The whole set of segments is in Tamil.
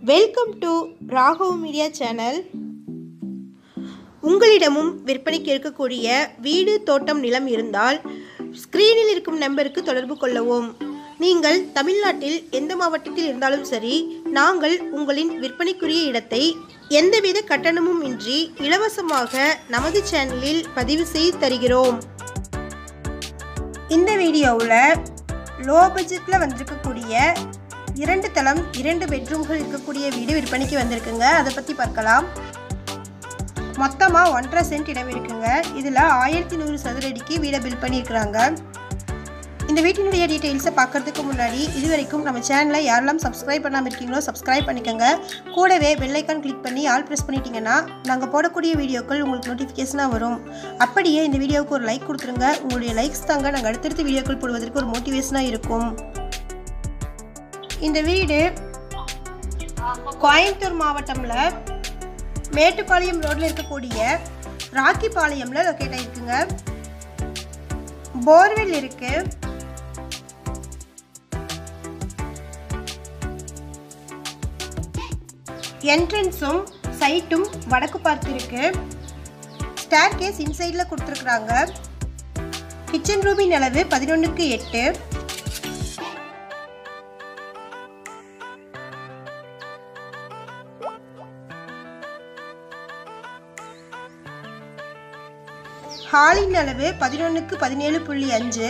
Welcome to Raghav media channel உங்களிடமும் விற்பனைக்கு இருக்கக்கூடிய வீடு தோட்டம் நிலம் இருந்தால் ஸ்க்ரீனில் இருக்கும் நம்பருக்கு தொடர்பு கொள்ளவும் நீங்கள் தமிழ்நாட்டில் எந்த மாவட்டத்தில் இருந்தாலும் சரி நாங்கள் உங்களின் விற்பனைக்குரிய இடத்தை எந்தவித கட்டணமும் இன்றி இலவசமாக நமது சேனலில் பதிவு செய்து தருகிறோம் இந்த வீடியோவில் லோ பட்ஜெட்டில் வந்திருக்கக்கூடிய இரண்டு தளம் இரண்டு பெட்ரூம்கள் இருக்கக்கூடிய வீடு விற்பனைக்கு வந்திருக்குங்க அதை பற்றி பார்க்கலாம் மொத்தமாக ஒன்றரை சென்ட் இடம் இருக்குங்க இதில் ஆயிரத்தி நூறு சதுர அடிக்கு வீடை பில் பண்ணியிருக்கிறாங்க இந்த வீட்டினுடைய டீட்டெயில்ஸை பார்க்கறதுக்கு முன்னாடி இது வரைக்கும் நம்ம சேனலை யாரெல்லாம் சப்ஸ்கிரைப் பண்ணாமல் இருக்கீங்களோ சப்ஸ்கிரைப் பண்ணிக்கோங்க கூடவே பெல்லைக்கான் கிளிக் பண்ணி ஆல் ப்ரெஸ் பண்ணிட்டீங்கன்னா நாங்கள் போடக்கூடிய வீடியோக்கள் உங்களுக்கு நோட்டிஃபிகேஷனாக வரும் அப்படியே இந்த வீடியோவுக்கு ஒரு லைக் கொடுத்துருங்க உங்களுடைய லைக்ஸ் தாங்க நாங்கள் அடுத்தடுத்த வீடியோக்கள் போடுவதற்கு ஒரு மோட்டிவேஷனாக இருக்கும் இந்த வீடு கோயம்புத்தூர் மாவட்டம்ல மேட்டுப்பாளையம் ரோட்ல இருக்கக்கூடிய ராக்கிபாளையம்ல லொக்கேட் ஆயிருக்குங்க போர்வெல் இருக்கு என்ட்ரன்ஸும் சைட்டும் வடக்கு பார்த்து இருக்கு ஸ்டேர் கேஸ் இன்சைடில் கொடுத்துருக்குறாங்க கிச்சன் ரூமின் அளவு பதினொன்றுக்கு எட்டு ஹாலின் அளவு பதினொன்றுக்கு பதினேழு புள்ளி அஞ்சு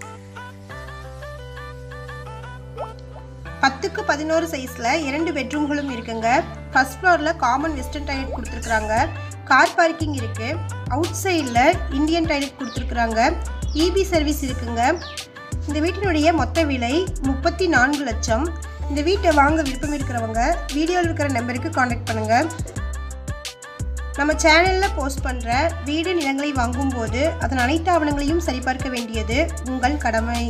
பத்துக்கு பதினோரு சைஸில் இரண்டு பெட்ரூம்களும் இருக்குங்க ஃபர்ஸ்ட் ஃப்ளோரில் காமன் வெஸ்டர்ன் டாய்லெட் கொடுத்துருக்குறாங்க கார் பார்க்கிங் இருக்கு அவுட் சைடில் இந்தியன் டாய்லெட் கொடுத்துருக்குறாங்க இபி சர்வீஸ் இருக்குங்க இந்த வீட்டினுடைய மொத்த விலை முப்பத்தி நான்கு லட்சம் இந்த வீட்டை வாங்க விருப்பம் இருக்கிறவங்க வீடியோவில் இருக்கிற நம்பருக்கு காண்டாக்ட் பண்ணுங்கள் நம்ம சேனலில் போஸ்ட் பண்ணுற வீடு நிலங்களை வாங்கும்போது அதன் அனைத்து ஆவணங்களையும் சரிபார்க்க வேண்டியது உங்கள் கடமை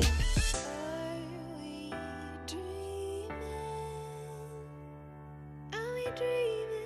Are we dreaming?